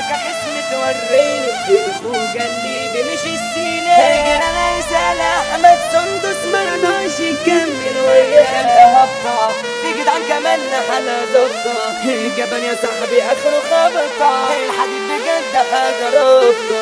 فضلك خصم توريني الخوجة اللي بمشي السينة انا يسأل احمد سندس مرضاش يكمل وياك هبطة في جدعان كمان حلا ظبطة جبل يا صاحبي اخره خبطة الحديد بجد حاجة رابطة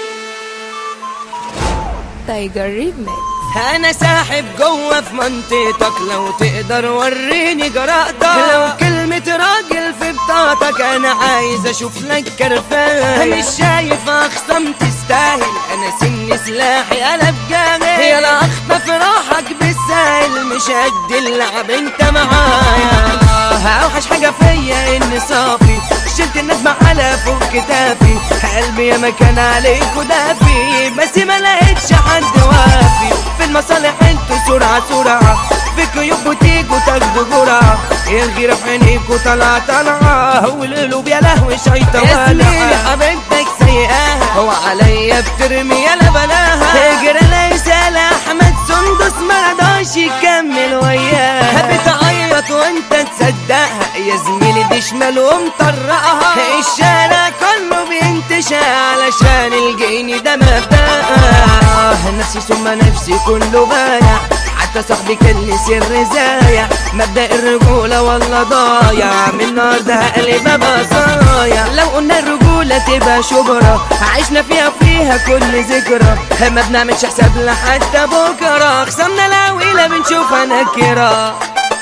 تايجر ريميكس انا ساحب جوه في منطقتك لو تقدر وريني جرأتك لو كلمة راجل في بطاقتك انا عايز اشوف لك كرفان مش شايف اخصم تستاهل انا سن سلاحي قلب جاهل يلا اخطف راحك بالسهل مش قد اللعب انت معايا اوحش حاجة فيا اني صافي شلت الناس على فوق كتافي قلبي يا مكان عليك ودافي بس ما لقيتش حد وافي في المصالح انتوا سرعة سرعة في كيوب وتيجوا تاخدوا جرعة الغيرة في عينيكوا طالعة طالعة والقلوب يا لهوي شيطة يا زميلي حبيبتك سيئاها هو عليا بترمي يلا بلاها اجري ليس احمد سندس مرضاش يكمل وياها بتعيط وانت تصدقها يا زميلي دي شمال ومطرقها الشارع كله بينتشى علشان الجيني ده مبدأها نفسي ثم نفسي كله بايع حتى صاحبي كان لي سر زايع مبدأ الرجولة والله ضايع من النهارده هقلب بصايع لو قلنا الرجولة تبقى شبرة عشنا فيها فيها كل ذكرى ما بنعملش حساب لحتى بكرة خصمنا العويلة بنشوفها نكرة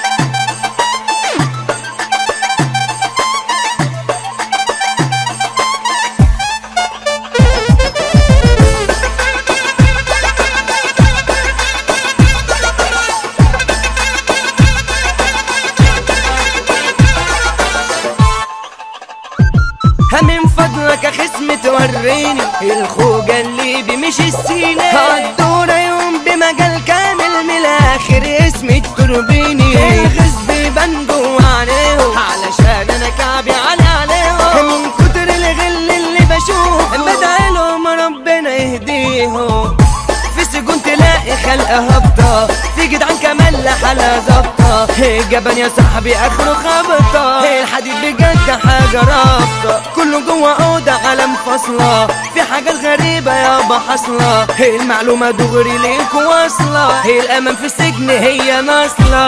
من فضلك يا خصم توريني الخوجة اللي بمشي السينة هالدورة يوم بمجال كامل من الآخر اسمي التوربيني الغصب يبان جوا عينيهم علشان أنا كعبي علي عليهم من كتر الغل اللي بشوفه بدعي لهم ربنا يهديهم في سجون تلاقي خلق هبطة في جدعان كمان لحالها ظابطة جبن يا صاحبي اخره خبطة الحديد بجد حاجة رابطة كله جوه اوضة على منفصلة في حاجات غريبة يابا حاصلة المعلومة دغري ليك واصلة الأمان في السجن هي ناصلة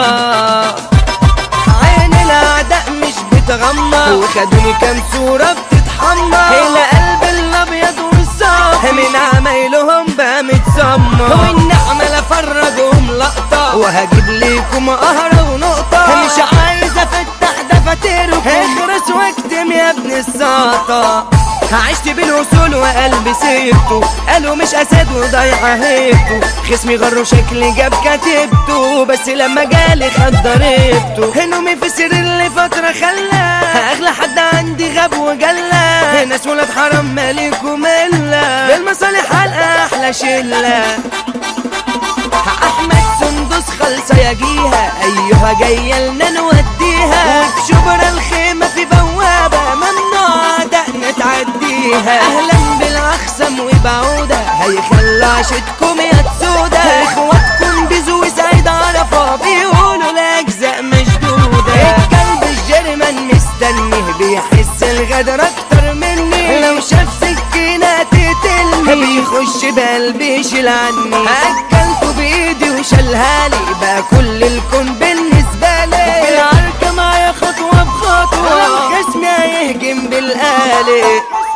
عين الاعداء مش بتغمى وخدوني كام صورة بتتحمى القلب الابيض والصافي من عمايلهم بقى متسمى والنعمة لفرجهم لقطة وهجيب ليكم قهرة ونقطة مش عايز افتح دفاتركم اخرس واكتم يا ابن الساطة عشت بالوصول وقلبي سيبته قالوا مش اسد وضيع هيبته خصمي غروا شكلي جاب كتبته بس لما جالي خد ضربته نومي في سر اللي فترة خلاه اغلى حد عندي غاب وجلا ناس ولاد حرام مالكم الا بالمصالح حلقة احلى شلة احمد سندس خلصة يجيها ايها جاية لنا نوديها وفي شبرا الخيمة في بوابة ممنوع دقنا تعديها اهلا بالاخصم وبعودة هيخلى عشتكم يا تسودة اخواتكم بيزو وسعيد عرفة بيقولوا الاجزاء مشدودة الكلب الجرمن مستنيه بيحس الغدر اكتر مني لو شاف سكينة تقتلني بيخش بقلبي يشيل عني اكلته بايدي وشالها لي بقى كل الكون بالنسبة لي في العركة معايا خطوة بخطوة خصمي هيهجم بالآلي